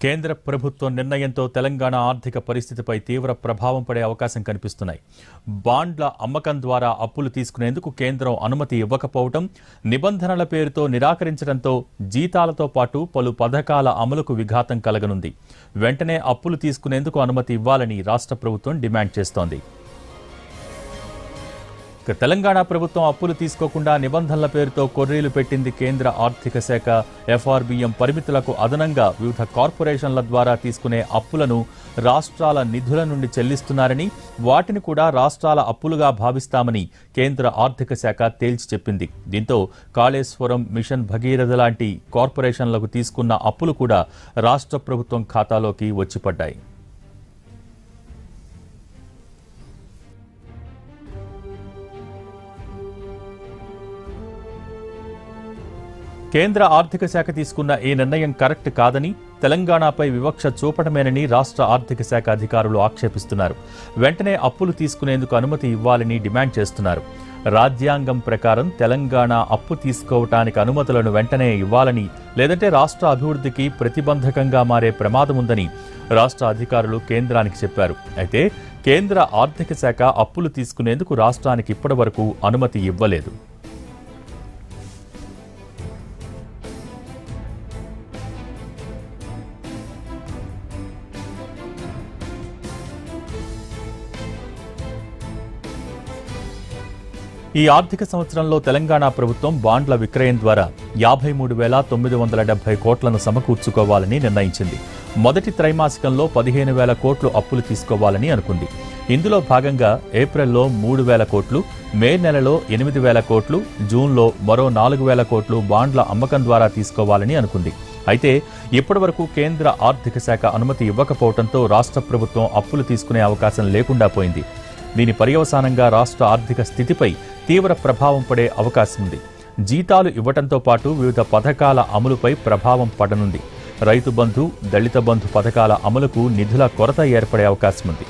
కేంద్ర ప్రభుత్వం నిర్ణయంతో తెలంగాణ ఆర్థిక పరిస్థితిపై తీవ్ర ప్రభావం పడే అవకాశం కనిపిస్తున్నాయి బాండ్ల అమ్మకం ద్వారా అప్పులు తీసుకునేందుకు కేంద్రం అనుమతి ఇవ్వకపోవడం నిబంధనల పేరుతో నిరాకరించడంతో జీతాలతో పాటు పలు పథకాల అమలుకు విఘాతం కలగనుంది వెంటనే అప్పులు తీసుకునేందుకు అనుమతి ఇవ్వాలని రాష్ట్ర ప్రభుత్వం డిమాండ్ చేస్తోంది ఇక తెలంగాణ ప్రభుత్వం అప్పులు తీసుకోకుండా నిబంధనల పేరుతో కొర్రీలు పెట్టింది కేంద్ర ఆర్థిక శాఖ ఎఫ్ఆర్బిఎం పరిమితులకు అదనంగా వివిధ కార్పొరేషన్ల ద్వారా తీసుకునే అప్పులను రాష్ట్రాల నిధుల నుండి చెల్లిస్తున్నారని వాటిని కూడా రాష్ట్రాల అప్పులుగా భావిస్తామని కేంద్ర ఆర్థిక శాఖ తేల్చి చెప్పింది దీంతో కాళేశ్వరం మిషన్ భగీరథ లాంటి కార్పొరేషన్లకు తీసుకున్న అప్పులు కూడా రాష్ట్ర ప్రభుత్వం ఖాతాలోకి వచ్చిపడ్డాయి కేంద్ర ఆర్థిక శాఖ తీసుకున్న ఈ నిర్ణయం కరెక్ట్ కాదని తెలంగాణపై వివక్ష చూపడమేనని రాష్ట్ర ఆర్థిక శాఖ అధికారులు ఆక్షేపిస్తున్నారు వెంటనే అప్పులు తీసుకునేందుకు అనుమతి ఇవ్వాలని డిమాండ్ చేస్తున్నారు రాజ్యాంగం ప్రకారం తెలంగాణ అప్పు తీసుకోవటానికి అనుమతులను వెంటనే ఇవ్వాలని లేదంటే రాష్ట్ర అభివృద్ధికి ప్రతిబంధకంగా మారే ప్రమాదం ఉందని రాష్ట్ర అధికారులు కేంద్రానికి చెప్పారు అయితే కేంద్ర ఆర్థిక శాఖ అప్పులు తీసుకునేందుకు రాష్ట్రానికి ఇప్పటివరకు అనుమతి ఇవ్వలేదు ఈ ఆర్థిక సంవత్సరంలో తెలంగాణ ప్రభుత్వం బాండ్ల విక్రయం ద్వారా యాభై మూడు వేల తొమ్మిది వందల డెబ్బై కోట్లను సమకూర్చుకోవాలని నిర్ణయించింది మొదటి త్రైమాసికంలో పదిహేను వేల కోట్లు అప్పులు తీసుకోవాలని అనుకుంది ఇందులో భాగంగా ఏప్రిల్లో మూడు వేల కోట్లు మే నెలలో ఎనిమిది వేల కోట్లు జూన్లో మరో నాలుగు వేల కోట్లు బాండ్ల అమ్మకం ద్వారా తీసుకోవాలని అనుకుంది అయితే ఇప్పటివరకు కేంద్ర ఆర్థిక శాఖ అనుమతి ఇవ్వకపోవడంతో రాష్ట్ర ప్రభుత్వం అప్పులు తీసుకునే అవకాశం లేకుండా పోయింది దీని పర్యవసానంగా రాష్ట్ర ఆర్థిక స్థితిపై తీవ్ర ప్రభావం పడే అవకాశం ఉంది జీతాలు ఇవ్వటంతో పాటు వివిధ పథకాల అమలుపై ప్రభావం పడనుంది రైతు బంధు దళిత బంధు పథకాల అమలుకు నిధుల కొరత ఏర్పడే అవకాశం ఉంది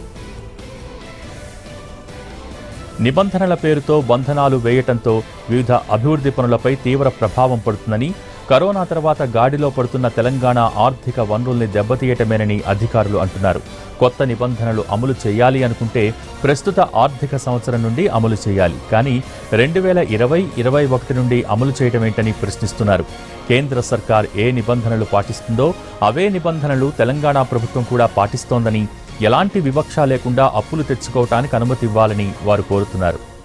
నిబంధనల పేరుతో బంధనాలు వేయటంతో వివిధ అభివృద్ధి పనులపై తీవ్ర ప్రభావం పడుతుందని కరోనా తర్వాత గాడిలో పడుతున్న తెలంగాణ ఆర్థిక వనరుల్ని దెబ్బతీయటమేనని అధికారులు అంటున్నారు కొత్త నిబంధనలు అమలు చేయాలి అనుకుంటే ప్రస్తుత ఆర్థిక సంవత్సరం నుండి అమలు చేయాలి కానీ రెండు వేల ఇరవై ఇరవై ఒకటి నుండి అమలు చేయటమేంటని ప్రశ్నిస్తున్నారు కేంద్ర సర్కార్ ఏ నిబంధనలు పాటిస్తుందో అవే నిబంధనలు తెలంగాణ ప్రభుత్వం కూడా పాటిస్తోందని ఎలాంటి వివక్ష లేకుండా అప్పులు తెచ్చుకోవటానికి అనుమతి ఇవ్వాలని వారు కోరుతున్నారు